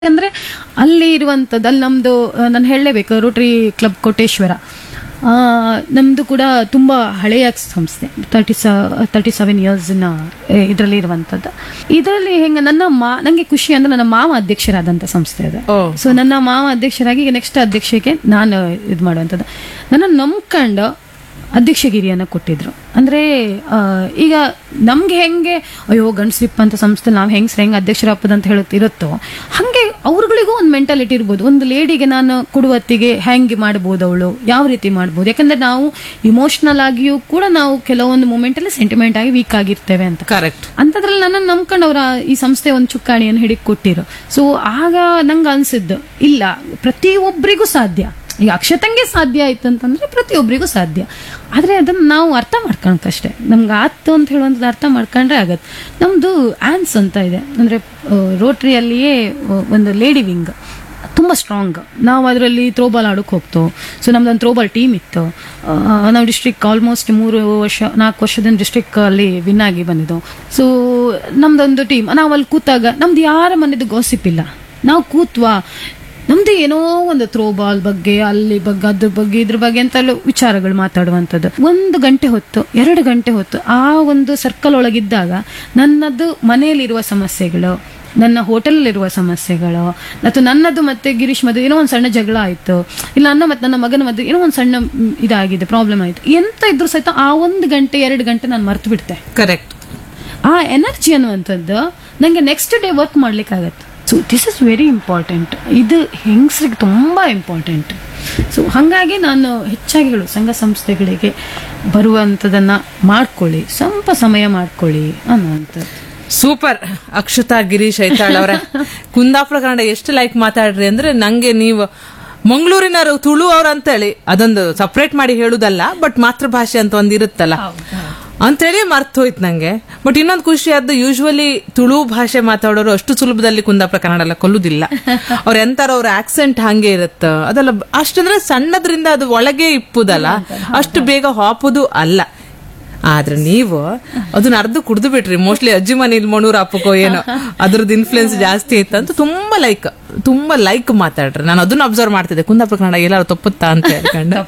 ಅಂದ್ರೆ ಅಲ್ಲಿ ಇರುವಂತದ್ದು ಅಲ್ಲಿ ನಮ್ದು ನಾನು ಹೇಳಲೇಬೇಕು ರೋಟರಿ ಕ್ಲಬ್ ಕೋಟೇಶ್ವರ ಆ, ನಮ್ದು ಕೂಡ ತುಂಬಾ ಹಳೆಯ ಸಂಸ್ಥೆ ತರ್ಟಿ ಸ ತರ್ಟಿ ಸೆವೆನ್ ಇಯರ್ಸ್ನ ಇದರಲ್ಲಿ ಇರುವಂತದ್ದು ಇದರಲ್ಲಿ ಹೆಂಗ ನನ್ನ ಮಾ ನಂಗೆ ಖುಷಿ ಅಂದ್ರೆ ನನ್ನ ಮಾವ ಅಧ್ಯಕ್ಷರಾದಂಥ ಸಂಸ್ಥೆ ಅದು ಓ. ಸೊ ನನ್ನ ಮಾವ ಅಧ್ಯಕ್ಷರಾಗಿ ಈಗ ನೆಕ್ಸ್ಟ್ ಅಧ್ಯಕ್ಷಕ್ಕೆ ನಾನು ಇದು ಮಾಡುವಂಥದ್ದು ನನ್ನ ನಂಬ್ಕೊಂಡು ಅಧ್ಯಕ್ಷಗಿರಿಯನ್ನು ಕೊಟ್ಟಿದ್ರು ಅಂದ್ರೆ ಆ, ಈಗ ನಮ್ಗೆ ಹೆಂಗೆ ಅಯ್ಯೋ ಗಂಡಸ್ರಿಪ್ಪ ಅಂತ ಸಂಸ್ಥೆ ನಾವು ಹೆಂಗ್ಸ್ರ ಹೆಂಗೆ ಅಧ್ಯಕ್ಷರಪ್ಪದ ಅಂತ ಹೇಳುತ್ತೆ ಇರುತ್ತೋ ಹಂಗೆ ಅವ್ರಗಳಿಗೂ ಒಂದು ಮೆಂಟಾಲಿಟಿ ಇರ್ಬೋದು ಒಂದು ಲೇಡಿಗೆ ನಾನು ಕೊಡುವತ್ತಿಗೆ ಹೆಂಗೆ ಮಾಡ್ಬೋದು ಅವಳು ಯಾವ ರೀತಿ ಮಾಡ್ಬೋದು ಯಾಕಂದ್ರೆ ನಾವು ಇಮೋಷನಲ್ ಆಗಿಯೂ ಕೂಡ ನಾವು ಕೆಲವೊಂದು ಮೂಮೆಂಟ್ ಅಲ್ಲಿ ಸೆಂಟಿಮೆಂಟ್ ಆಗಿ ವೀಕ್ ಆಗಿರ್ತೇವೆ ಅಂತ ಕರೆಕ್ಟ್ ಅಂಥದ್ರಲ್ಲಿ ನನ್ನನ್ನು ನಂಬ್ಕೊಂಡು ಅವರ ಈ ಸಂಸ್ಥೆ ಒಂದು ಚುಕ್ಕಾಣಿಯನ್ನು ಹಿಡಿದು ಕೊಟ್ಟಿರು ಸೊ ಆಗ ನಂಗೆ ಅನ್ಸಿದ್ದು ಇಲ್ಲ ಪ್ರತಿಯೊಬ್ಬರಿಗೂ ಸಾಧ್ಯ ಈಗ ಅಕ್ಷತಂಗೆ ಸಾಧ್ಯ ಆಯ್ತು ಅಂತಂದ್ರೆ ಪ್ರತಿಯೊಬ್ಬರಿಗೂ ಸಾಧ್ಯ ಆದರೆ ಅದನ್ನು ನಾವು ಅರ್ಥ ಮಾಡ್ಕೊಳಕ್ಕಷ್ಟೇ ನಮ್ಗೆ ಆತು ಅಂತ ಹೇಳುವಂಥದ್ದು ಅರ್ಥ ಮಾಡ್ಕೊಂಡ್ರೆ ಆಗತ್ತೆ ನಮ್ಮದು ಆನ್ಸ್ ಅಂತ ಇದೆ ಅಂದರೆ ರೋಟ್ರಿಯಲ್ಲಿಯೇ ಒಂದು ಲೇಡಿ ವಿಂಗ್ ತುಂಬ ಸ್ಟ್ರಾಂಗ್ ನಾವು ಅದರಲ್ಲಿ ಥ್ರೋಬಾಲ್ ಆಡೋಕೆ ಹೋಗ್ತೇವೆ ಸೊ ನಮ್ದೊಂದು ಥ್ರೋಬಾಲ್ ಟೀಮ್ ಇತ್ತು ಆ, ನಾವು ಡಿಸ್ಟ್ರಿಕ್ಟ್ ಆಲ್ಮೋಸ್ಟ್ ಮೂರು ವರ್ಷ ನಾಲ್ಕು ವರ್ಷದಿಂದ ಡಿಸ್ಟ್ರಿಕ್ಟ್ ಅಲ್ಲಿ ವಿನ್ ಆಗಿ ಬಂದಿದ್ದೆವು ಸೊ ನಮ್ದೊಂದು ಟೀಮ್ ನಾವು ಅಲ್ಲಿ ಕೂತಾಗ ನಮ್ದು ಯಾರ ಮನೆದು ಗಾಸಿಪ್ ಇಲ್ಲ ನಾವು ಕೂತ್ವಾ ನಮ್ದು ಏನೋ ಒಂದು ಥ್ರೋಬಾಲ್ ಬಗ್ಗೆ ಅಲ್ಲಿ ಬಗ್ಗೆ ಅದ್ರ ಬಗ್ಗೆ ಇದ್ರ ಬಗ್ಗೆ ಅಂತೆಲ್ಲ ವಿಚಾರಗಳು ಮಾತಾಡುವಂಥದ್ದು ಒಂದು ಗಂಟೆ ಹೊತ್ತು ಎರಡು ಗಂಟೆ ಹೊತ್ತು ಆ ಒಂದು ಸರ್ಕಲ್ ಒಳಗಿದ್ದಾಗ ನನ್ನದು ಮನೆಯಲ್ಲಿರುವ ಸಮಸ್ಯೆಗಳು ನನ್ನ ಹೋಟೆಲಲ್ಲಿರುವ ಸಮಸ್ಯೆಗಳು ಅಥವಾ ನನ್ನದು ಮತ್ತೆ ಗಿರೀಶ್ ಮದುವೆ ಏನೋ ಒಂದು ಸಣ್ಣ ಜಗಳ ಆಯಿತು ಇಲ್ಲ ನನ್ನ ಮತ್ತೆ ನನ್ನ ಮಗನ ಮದುವೆ ಏನೋ ಒಂದು ಸಣ್ಣ ಮ್, ಇದಾಗಿದೆ ಪ್ರಾಬ್ಲಮ್ ಆಯಿತು ಎಂತ ಇದ್ರು ಸಹಿತ ಆ ಒಂದು ಗಂಟೆ ಎರಡು ಗಂಟೆ ನಾನು ಮರ್ತು ಬಿಡ್ತೆ ಕರೆಕ್ಟ್ ಆ ಎನರ್ಜಿ ಅನ್ನುವಂಥದ್ದು ನನಗೆ ನೆಕ್ಸ್ಟ್ ಡೇ ವರ್ಕ್ ಮಾಡ್ಲಿಕ್ಕಾಗತ್ತೆ so this is very important ಇದು ಹೆಂಗಸ್ರಿಗೆ ತುಂಬ ಇಂಪಾರ್ಟೆಂಟ್ ಸೊ ಹಾಗಾಗಿ ನಾನು ಹೆಚ್ಚಾಗಿ ಹೇಳು ಸಂಘ ಸಂಸ್ಥೆಗಳಿಗೆ ಬರುವಂಥದ್ದನ್ನು ಮಾಡ್ಕೊಳ್ಳಿ ಸ್ವಲ್ಪ ಸಮಯ ಮಾಡ್ಕೊಳ್ಳಿ ಅನ್ನುವಂಥದ್ದು ಸೂಪರ್ ಅಕ್ಷತಾ ಗಿರೀಶ್ ಐತಾಳ್ ಅವರ ಕುಂದಾಪುರ ಕನ್ನಡ ಎಷ್ಟು ಲೈಕ್ ಮಾತಾಡ್ರಿ ಅಂದ್ರೆ ನಂಗೆ ನೀವು ಮಂಗಳೂರಿನವರು ತುಳು ಅವ್ರ ಅಂತೇಳಿ ಅದೊಂದು ಸಪ್ರೇಟ್ ಮಾಡಿ ಹೇಳುದಲ್ಲ ಬಟ್ ಮಾತೃಭಾಷೆ ಅಂತ ಒಂದ್ ಇರುತ್ತಲ್ಲ ಅಂತೇಳಿ ಮರ್ತ್ ಹೋಯ್ತು ನಂಗೆ ಬಟ್ ಇನ್ನೊಂದು ಖುಷಿ ಆದ್ದು ಯೂಶುವಲಿ ತುಳು ಭಾಷೆ ಮಾತಾಡೋರು ಅಷ್ಟು ಸುಲಭದಲ್ಲಿ ಕುಂದಾಪುರ ಕನ್ನಡ ಎಲ್ಲ ಕೊಲ್ಲುದಿಲ್ಲ ಅವ್ರ ಎಂತಾರ ಅವ್ರ ಆಕ್ಸೆಂಟ್ ಹಂಗೆ ಇರುತ್ತ ಅದೆಲ್ಲ ಅಷ್ಟಂದ್ರೆ ಸಣ್ಣದ್ರಿಂದ ಅದು ಒಳಗೆ ಇಪ್ಪುದಲ್ಲ ಅಷ್ಟು ಬೇಗ ಹಾಪುದು ಅಲ್ಲ ಆದ್ರೆ ನೀವು ಅದನ್ನ ಅರ್ಧ ಕುಡ್ದು ಬಿಟ್ರಿ ಮೋಸ್ಟ್ಲಿ ಅಜ್ಜಿ ಮನೆ ಇಲ್ಲಿ ಮಣೂರ್ ಅಪ್ಪಕೋ ಏನೋ ಅದ್ರದ್ದು ಇನ್ಫ್ಲುಯೆನ್ಸ್ ಜಾಸ್ತಿ ಇತ್ತು ಅಂತ ತುಂಬಾ ಲೈಕ್ ತುಂಬಾ ಲೈಕ್ ಮಾತಾಡ್ರಿ ನಾನು ಅದನ್ನ ಅಬ್ಸರ್ವ್ ಮಾಡ್ತಿದ್ದೆ ಕುಂದಾಪುರ ಕನ್ನಡ ಎಲ್ಲಾರು ತಪ್ಪುತ್ತಾ ಅಂತ ಹೇಳ್ಕೊಂಡು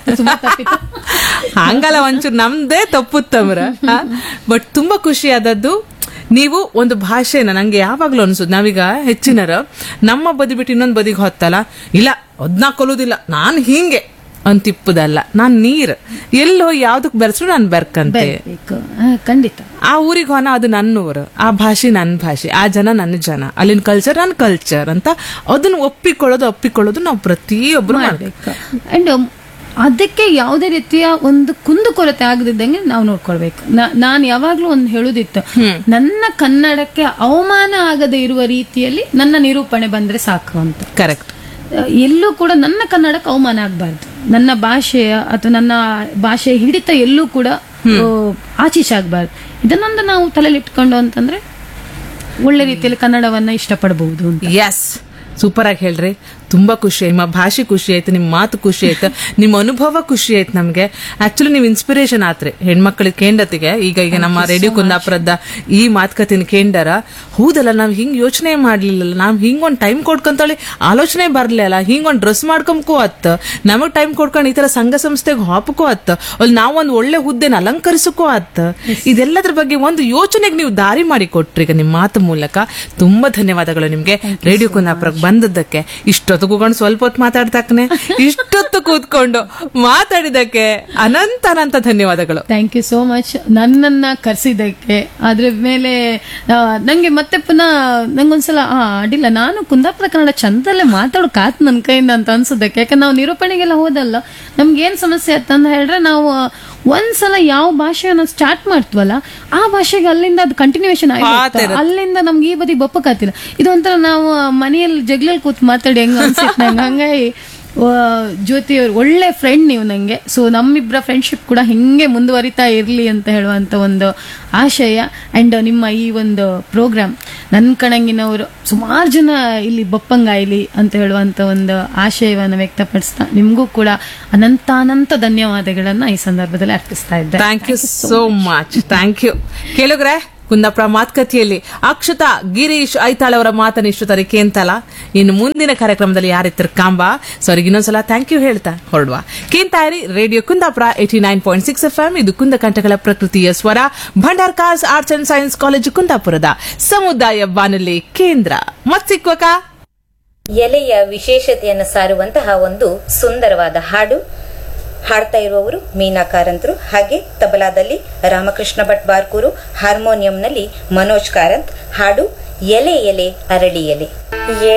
ಹಂಗಲ್ಲ ಒಂಚೂರು ನಮ್ದೇ ತಪ್ಪುತ್ತಮ್ರ ಬಟ್ ತುಂಬಾ ಖುಷಿ ಆದದ್ದು ನೀವು ಒಂದು ಭಾಷೆನ ನಂಗೆ ಯಾವಾಗ್ಲೂ ಅನ್ಸುದು ನಾವೀಗ ಹೆಚ್ಚಿನರ ನಮ್ಮ ಬದಿ ಬಿಟ್ಟು ಇನ್ನೊಂದು ಬದಿಗೆ ಹೊತ್ತಲ್ಲ ಇಲ್ಲ ಅದ್ನ ಕೊಲ್ಲುದಿಲ್ಲ ನಾನು ಹಿಂಗೆ ಅಂತಿಪ್ಪುದಲ್ಲ ನಾನ್ ನೀರ್ ಎಲ್ಲೋ ಯಾವ್ದಕ್ ಬೆರೆಸ್ರು ನಾನು ಬೆರ್ಕಂತೆ ಬೇಕು ಆ, ಖಂಡಿತ ಆ ಊರಿಗೆ ಹೋನ ಅದು ನನ್ನ ಊರು ಆ ಭಾಷೆ ನನ್ನ ಭಾಷೆ ಆ ಜನ ನನ್ನ ಜನ ಅಲ್ಲಿನ ಕಲ್ಚರ್ ನನ್ನ ಕಲ್ಚರ್ ಅಂತ ಅದನ್ನ ಒಪ್ಪಿಕೊಳ್ಳೋದು ಒಪ್ಪಿಕೊಳ್ಳೋದು ನಾವು ಪ್ರತಿಯೊಬ್ರು ಮಾಡ್ಬೇಕು ಮಾಡ್ಬೇಕು ಅಂಡ್ ಅದಕ್ಕೆ ಯಾವುದೇ ರೀತಿಯ ಒಂದು ಕುಂದುಕೊರತೆ ಆಗದಿದ್ದಂಗೆ ನಾವು ನೋಡ್ಕೊಳ್ಬೇಕು ನಾನು ಯಾವಾಗ್ಲೂ ಒಂದು ಹೇಳುದಿತ್ತು ನನ್ನ ಕನ್ನಡಕ್ಕೆ ಅವಮಾನ ಆಗದೆ ಇರುವ ರೀತಿಯಲ್ಲಿ ನನ್ನ ನಿರೂಪಣೆ ಬಂದ್ರೆ ಸಾಕು ಅಂತ ಕರೆಕ್ಟ್ ಅಹ್, ಎಲ್ಲೂ ಕೂಡ ನನ್ನ ಕನ್ನಡಕ್ಕೆ ಅವಮಾನ ಆಗಬಾರ್ದು ನನ್ನ ಭಾಷೆಯ ಅಥವಾ ನನ್ನ ಭಾಷೆಯ ಹಿಡಿತ ಎಲ್ಲೂ ಕೂಡ ಆಚೀಸಾಗಬಾರ್ದು ಇದನ್ನೊಂದು ನಾವು ತಲೆಯಲ್ಲಿ ಇಟ್ಕೊಂಡು ಅಂತಂದ್ರೆ ಒಳ್ಳೆ ರೀತಿಯಲ್ಲಿ ಕನ್ನಡವನ್ನ ಇಷ್ಟಪಡಬಹುದು ಅಂತ ಎಸ್ ಸೂಪರ್ ಆಗಿ ಹೇಳ್ರಿ ತುಂಬಾ ಖುಷಿ ಆಯ್ತು ನಿಮ್ಮ ಭಾಷೆ ಖುಷಿ ಆಯ್ತು ನಿಮ್ಮ ಮಾತು ಖುಷಿ ಆಯ್ತು ನಿಮ್ಮ ಅನುಭವ ಖುಷಿ ಆಯ್ತು ನಮ್ಗೆ ಆಕ್ಚುಲಿ ನೀವು ಇನ್ಸ್ಪಿರೇಷನ್ ಆತ್ರಿ ಹೆಣ್ಮಕ್ಳಿಗೆ ಕೇಂಡತಿಗೆ ಈಗ ಈಗ ನಮ್ಮ ರೇಡಿಯೋ ಕುಂದಾಪುರದ ಈ ಮಾತುಕತೆನ ಕೇಂಡರ ಹೌದಲ್ಲ ನಾವ್ ಹಿಂಗ್ ಯೋಚನೆ ಮಾಡ್ಲಿಲ್ಲ ನಾವ್ ಹಿಂಗ್ ಒಂದ್ ಟೈಮ್ ಕೊಡ್ಕೊಂತಳಿ ಆಲೋಚನೆ ಬರ್ಲಿಲ್ಲ ಹಿಂಗ್ ಒಂದ್ ಡ್ರೆಸ್ ಮಾಡ್ಕೊಂಬಕೋ ಅತ್ತ ನಮಗ್ ಟೈಮ್ ಕೊಡ್ಕೊಂಡು ಈ ತರ ಸಂಘ ಸಂಸ್ಥೆಗೆ ಹಾಪಕೋ ಅತ್ತ ಅಲ್ಲಿ ನಾವ್ ಒಂದ್ ಒಳ್ಳೆ ಹುದ್ದೆನ ಅಲಂಕರಿಸಕೋ ಅತ್ತ ಇದೆಲ್ಲದ್ರ ಬಗ್ಗೆ ಒಂದು ಯೋಚನೆಗೆ ನೀವು ದಾರಿ ಮಾಡಿ ಕೊಟ್ರಿ ಈಗ ನಿಮ್ಮ ಮಾತು ಮೂಲಕ ತುಂಬಾ ಧನ್ಯವಾದಗಳು ನಿಮ್ಗೆ ರೇಡಿಯೋ ಕುಂದಾಪುರಕ್ಕೆ ಬಂದದ್ದಕ್ಕೆ ಇಷ್ಟೊತ್ತು ಕೂತ್ಕೊಂಡು ಸ್ವಲ್ಪ ಹೊತ್ತು ಮಾತಾಡ್ತಾಕನೆ ಇಷ್ಟೊತ್ತು ಕೂತ್ಕೊಂಡು ಮಾತಾಡಿದಕ್ಕೆ ಅನಂತ ಅನಂತ ಧನ್ಯವಾದಗಳು ಥ್ಯಾಂಕ್ ಯು ಸೋ ಮಚ್ ನನ್ನನ್ನ ಕರೆಸಿದ್ದಕ್ಕೆ ಅದ್ರ ಮೇಲೆ ಆ, ನಂಗೆ ಮತ್ತೆ ಪುನಃ ನಂಗೊಂದ್ಸಲ ಆ ಅಡ್ಡಿಲ್ಲ ನಾನು ಕುಂದಾಪುರ ಕನ್ನಡ ಚಂದಲ್ಲೇ ಮಾತಾಡೋಕ್ ಆತ್ ನನ್ನ ಕೈಯಿಂದ ಅಂತ ಅನ್ಸೋದಕ್ಕೆ ಯಾಕಂದ್ರೆ ನಾವು ನಿರೂಪಣೆಗೆಲ್ಲ ಹೋದಲ್ಲ ನಮ್ಗೆ ಏನ್ ಸಮಸ್ಯೆ ಆಯ್ತಂತ ಹೇಳಿದ್ರೆ ನಾವು ಒಂದ್ಸಲ ಯಾವ ಭಾಷೆಯನ್ನ ಸ್ಟಾರ್ಟ್ ಮಾಡ್ತೀವಲ್ಲ ಆ ಭಾಷೆಗೆ ಅಲ್ಲಿಂದ ಅದು ಕಂಟಿನ್ಯೂಷನ್ ಆಗಿ ಅಲ್ಲಿಂದ ನಮ್ಗೆ ಈ ಬದಿ ಬಪ್ಪಕ್ಕಾತಿಲ್ಲ ಇದೊಂಥರ ನಾವು ಮನೆಯಲ್ಲಿ ಜಗ್ಲಲ್ಲಿ ಕೂತ್ ಮಾತಾಡಿ ಹೆಂಗ ಅನ್ಸಿತ್ತು ನಂಗೆ ಹಂಗಾಗಿ ಆ, ಜ್ಯೋತಿ ಅವ್ರು ಒಳ್ಳೆ ಫ್ರೆಂಡ್ ನೀವು ನಂಗೆ ಸೊ ನಮ್ಮಿಬ್ಬರ ಫ್ರೆಂಡ್ಶಿಪ್ ಕೂಡ ಹಿಂಗೆ ಮುಂದುವರಿತಾ ಇರಲಿ ಅಂತ ಹೇಳುವಂತ ಒಂದು ಆಶಯ ಅಂಡ್ ನಿಮ್ಮ ಈ ಒಂದು ಪ್ರೋಗ್ರಾಮ್ ನನ್ನ ಕಣಂಗಿನವರು ಸುಮಾರು ಜನ ಇಲ್ಲಿ ಬಪ್ಪಂಗಾಯ್ಲಿ ಅಂತ ಹೇಳುವಂತ ಒಂದು ಆಶಯವನ್ನು ವ್ಯಕ್ತಪಡಿಸ್ತಾ ನಿಮಗೂ ಕೂಡ ಅನಂತ ಅನಂತ ಧನ್ಯವಾದಗಳನ್ನ ಈ ಸಂದರ್ಭದಲ್ಲಿ ಅರ್ಪಿಸ್ತಾ ಇದ್ದೆ thank you so much thank you ಕೇಳುಗ್ರೆ ಕುಂದಾಪುರ ಮಾತುಕತೆಯಲ್ಲಿ ಅಕ್ಷತಾ ಗಿರೀಶ್ ಐತಾಳ್ ಅವರ ಮಾತನ್ನ ಇಷ್ಟು ತರೀಕೆ ಅಂತಲ್ಲ ಇನ್ನು ಮುಂದಿನ ಕಾರ್ಯಕ್ರಮದಲ್ಲಿ ಯಾರಿತ್ತರ ಕಾಂಬ ಸೊ ಅವ್ರಿಗೆ ಇನ್ನೊಂದ್ಸಲ ಥ್ಯಾಂಕ್ ಯು ಹೇಳ್ತಾ ಹೊರಡುವ ಕೇಂತಾಯಿರಿ radio Kundapura eighty nine point six F M ಇದು ಕುಂದಕಂಠಗಳ ಪ್ರಕೃತಿಯ ಸ್ವರ Bhandarkars arts and science college ಕುಂದಾಪುರದ ಸಮುದಾಯ ಬಾನುಲಿ ಕೇಂದ್ರ ಮತ್ ಸಿಕ್ವಕ ಎಲೆಯ ವಿಶೇಷತೆಯನ್ನು ಸಾರುವಂತಹ ಒಂದು ಸುಂದರವಾದ ಹಾಡು ಹಾಡ್ತಾ ಇರುವವರು ಮೀನಾ ಕಾರಂತರು ಹಾಗೆ ತಬಲಾದಲ್ಲಿ ರಾಮಕೃಷ್ಣ ಭಟ್ ಬಾರ್ಕೂರು ಹಾರ್ಮೋನಿಯಂನಲ್ಲಿ ಮನೋಜ್ ಕಾರಂತ್ ಹಾಡು ಎಲೆ ಎಲೆ ಅರಳಿ ಎಲೆ